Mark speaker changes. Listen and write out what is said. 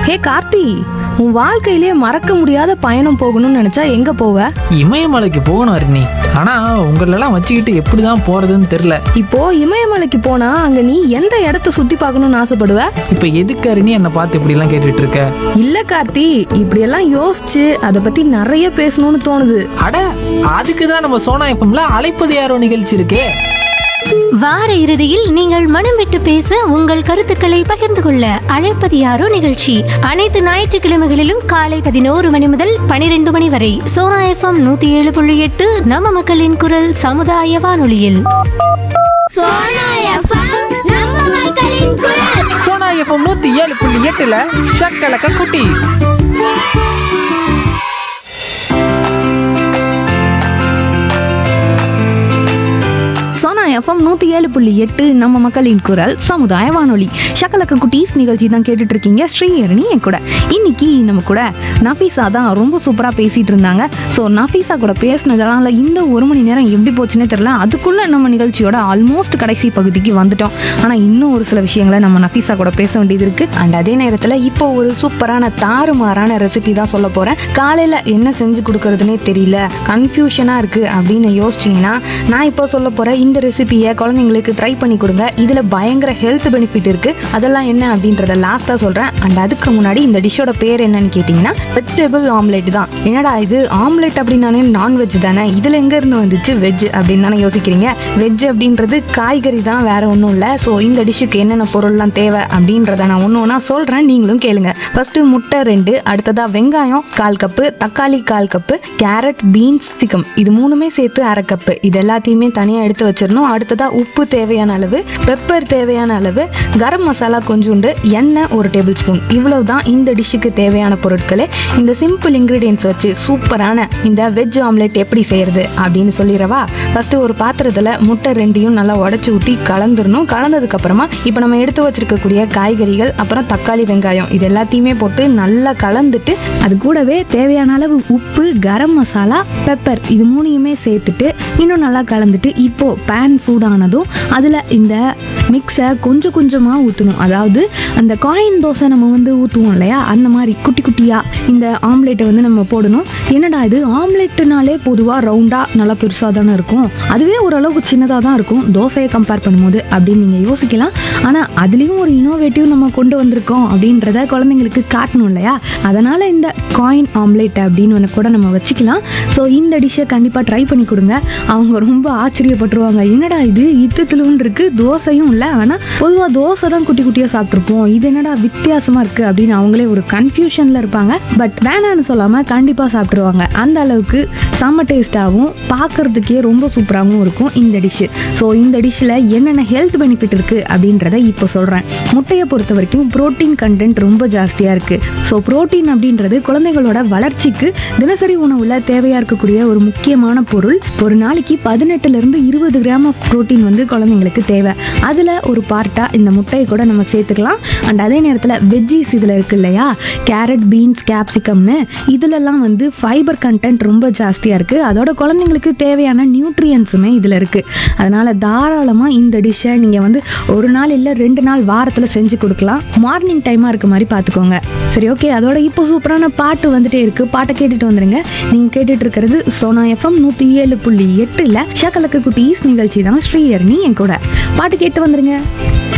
Speaker 1: ஹே கார்த்தி உன் வாழ்க்கையிலேயே மறக்க முடியாத பயணம் போகணும்னு நினைச்சா எங்க போவ
Speaker 2: இமயமலைக்கு போகணும் அருணி ஆனா உங்களெல்லாம் வச்சுக்கிட்டு எப்படிதான் போறதுன்னு தெரியல
Speaker 1: இப்போ இமயமலைக்கு போனா அங்க நீ எந்த இடத்த சுத்தி பார்க்கணும்னு ஆசைப்படுவ
Speaker 2: இப்ப எதுக்கு அருணி என்னை பார்த்து இப்படி எல்லாம் கேட்டுட்டு இருக்க
Speaker 1: இல்ல கார்த்தி இப்படியெல்லாம் யோசிச்சு அதை பத்தி நிறைய பேசணும்னு தோணுது
Speaker 2: அட அதுக்கு தான் நம்ம சோனா எஃப்எம்ல அழைப்பது யாரோ நிகழ்ச்சி இருக்கே
Speaker 3: வார இறுதியில் நீங்கள் மனம் விட்டு பேச உங்கள் கருத்துக்களை பகிர்ந்து கொள்ள அழைப்பது யாரோ நிகழ்ச்சி அனைத்து ஞாயிற்றுக்கிழமைகளிலும் காலை பதினோரு மணி முதல் பனிரெண்டு மணி வரை சோனா எஃப்எம் நூத்தி ஏழு புள்ளி எட்டு நம்ம மக்களின் குரல் சமுதாய வானொலியில்
Speaker 4: சோனா எஃப்எம் நம்ம மக்களின் குரல்
Speaker 2: சோனா எஃப்எம் நூத்தி ஏழு புள்ளி எட்டுல ஷக்கலக்க குட்டி
Speaker 1: சோனா எஃப்எம் நூத்தி ஏழு புள்ளி எட்டு நம்ம மக்களின் குரல் சமுதாய வானொலி ஷக்கலக்க குட்டீஸ் நிகழ்ச்சி தான் கேட்டுட்டு இருக்கீங்க ஸ்ரீஹரணி என் கூட இன்னைக்கு நம்ம கூட நஃபீஸா தான் ரொம்ப சூப்பரா பேசிட்டு இருந்தாங்க ஸோ நஃபீஸா கூட பேசினதுனால இந்த ஒரு மணி நேரம் எப்படி போச்சுன்னே தெரியல அதுக்குள்ள நம்ம நிகழ்ச்சியோட ஆல்மோஸ்ட் கடைசி பகுதிக்கு வந்துட்டோம் ஆனா இன்னும் ஒரு சில விஷயங்களை நம்ம நஃபீஸா கூட பேச வேண்டியது இருக்கு அண்ட் அதே நேரத்துல இப்போ ஒரு சூப்பரான தாறுமாறான ரெசிபி தான் சொல்ல போறேன் காலையில என்ன செஞ்சு கொடுக்கறதுனே தெரியல கன்ஃபியூஷனா இருக்கு அப்படின்னு யோசிச்சிங்கன்னா நான் இப்போ சொல்ல போற இந்த ரெசிபியை குழந்தைங்களுக்கு ட்ரை பண்ணி கொடுங்க இதுல பயங்கர ஹெல்த் பெனிஃபிட் இருக்கு அதெல்லாம் என்ன அப்படின்றத லாஸ்டா சொல்றேன் அண்ட் அதுக்கு முன்னாடி இந்த டிஷ்ஷோட பேர் என்னன்னு கேட்டிங்கன்னா வெஜிடபிள் ஆம்லெட் தான் என்னடா இது ஆம்லெட் அப்படின்னாலே நான்வெஜ் தானே இதுல எங்க இருந்து வந்துச்சு வெஜ் அப்படின்னு தானே யோசிக்கிறீங்க வெஜ் அப்படின்றது காய்கறி தான் வேற ஒன்றும் இல்லை ஸோ இந்த டிஷ்ஷுக்கு என்னென்ன பொருள்லாம் தேவை அப்படின்றத நான் ஒன்று ஒன்றா சொல்கிறேன் நீங்களும் கேளுங்க ஃபர்ஸ்ட் முட்டை ரெண்டு அடுத்ததா வெங்காயம் கால் கப்பு தக்காளி கால் கப்பு கேரட் பீன்ஸ் சிக்கம் இது மூணுமே சேர்த்து அரை கப்பு இது எல்லாத்தையுமே தனியாக எடுத்து வச்சிடணும் அடுத்ததா உப்பு தேவையான அளவு பெப்பர் தேவையான அளவு கரம் மசாலா கொஞ்சோண்டு எண்ணெய் ஒரு டேபிள் ஸ்பூன் இவ்வளவு தான் இந்த டிஷ்ஷுக்கு தேவையான பொருட்களே இந்த சிம்பிள் இன்க்ரீடியன்ஸ் வச்சு சூப்பரான இந்த வெஜ் ஆம்லெட் எப்படி செய்யறது அப்படின்னு சொல்லிடவா ஃபர்ஸ்ட் ஒரு பாத்திரத்தில் முட்டை ரெண்டையும் நல்லா உடச்சி ஊற்றி கலந்துடணும் கலந்ததுக்கு அப்புறமா இப்போ நம்ம எடுத்து வச்சிருக்கக்கூடிய காய்கறிகள் அப்புறம் தக்காளி வெங்காயம் இது எல்லாத்தையுமே போட்டு நல்லா கலந்துட்டு அது கூடவே தேவையான அளவு உப்பு கரம் மசாலா பெப்பர் இது மூணையுமே சேர்த்துட்டு இன்னும் நல்லா கலந்துட்டு இப்போ பேன் சூடானதும் அதில் இந்த மிக்ஸை கொஞ்சம் கொஞ்சமாக ஊற்றணும் அதாவது அந்த காயின் தோசை நம்ம வந்து ஊற்றுவோம் இல்லையா அந்த மாதிரி குட்டி குட்டியாக இந்த ஆம்லேட்டை வந்து நம்ம போடணும் என்னடா இது ஆம்லெட்டுனாலே பொதுவாக ரவுண்டாக நல்லா பெருசாக தானே இருக்கும் அதுவே ஓரளவுக்கு சின்னதாக தான் இருக்கும் தோசையை கம்பேர் பண்ணும்போது அப்படின்னு நீங்கள் யோசிக்கலாம் ஆனால் அதுலேயும் ஒரு இனோவேட்டிவ் நம்ம கொண்டு வந்திருக்கோம் அப்படின்றத குழந்தைங்களுக்கு காட்டணும் இல்லையா அதனால் இந்த காயின் ஆம்லேட் அப்படின்னு ஒன்று கூட நம்ம வச்சுக்கலாம் ஸோ இந்த டிஷ்ஷை கண்டிப்பாக ட்ரை பண்ணி கொடுங்க அவங்க ரொம்ப ஆச்சரியப்பட்டுருவாங்க என்னடா இது இத்துத்துலுன்னு இருக்கு தோசையும் இல்லை ஆனால் பொதுவாக தோசை தான் குட்டி குட்டியாக சாப்பிட்ருப்போம் இது என்னடா வித்தியாசமாக இருக்குது அப்படின்னு அவங்களே ஒரு கன்ஃபியூஷனில் இருப்பாங்க பட் வேணான்னு சொல்லாமல் கண்டிப்பாக சாப்பிட்ருவாங்க அந்த அளவுக்கு செம்ம டேஸ்ட்டாகவும் பார்க்கறதுக்கே ரொம்ப சூப்பராகவும் இருக்கும் இந்த டிஷ்ஷு ஸோ இந்த டிஷ்ஷில் என்னென்ன ஹெல்த் பெனிஃபிட் இருக்குது அப்படின்றத இப்போ சொல்கிறேன் முட்டையை பொறுத்த வரைக்கும் புரோட்டீன் கண்டென்ட் ரொம்ப ஜாஸ்தியாக இருக்குது ஸோ புரோட்டீன் அப்படின்றது குழந்தைகளோட வளர்ச்சிக்கு தினசரி உணவில் தேவையாக இருக்கக்கூடிய ஒரு முக்கியமான பொருள் ஒரு நாளைக்கு பதினெட்டுலேருந்து இருபது கிராம் ஆஃப் புரோட்டீன் வந்து குழந்தைங்களுக்கு தேவை அதில் ஒரு பார்ட்டாக இந்த முட்டையை கூட நம்ம சேர்த்துக்கலாம் அண்ட் அதே நேரத்தில் வெஜ்ஜீஸ் இதில் இருக்கு இல்லையா கேரட் பீன்ஸ் கேப்சிகம்னு இதிலெல்லாம் வந்து ஃபைபர் கண்டென்ட் ரொம்ப ஜாஸ்தியாக இருக்குது அதோட குழந்தைங்களுக்கு தேவையான நியூட்ரியன்ஸுமே இதில் இருக்குது அதனால் தாராளமாக இந்த டிஷ்ஷை நீங்கள் வந்து ஒரு நாள் இல்லை ரெண்டு நாள் வாரத்தில் செஞ்சு கொடுக்கலாம் மார்னிங் டைமாக இருக்க மாதிரி பார்த்துக்கோங்க சரி ஓகே அதோட இப்போ சூப்பரான பாட்டு வந்துட்டே இருக்குது பாட்டை கேட்டுட்டு வந்துடுங்க நீங்கள் கேட்டுட்டு இருக்கிறது சோனா எஃப்எம் நூற்றி ஏழு புள்ளி எட்டில் ஷக்கலக்கு குட்டீஸ் நிகழ்ச்சி தான் ஸ்ரீஹரணி என் கூட பாட்டு கேட்டு வந்துடுங்க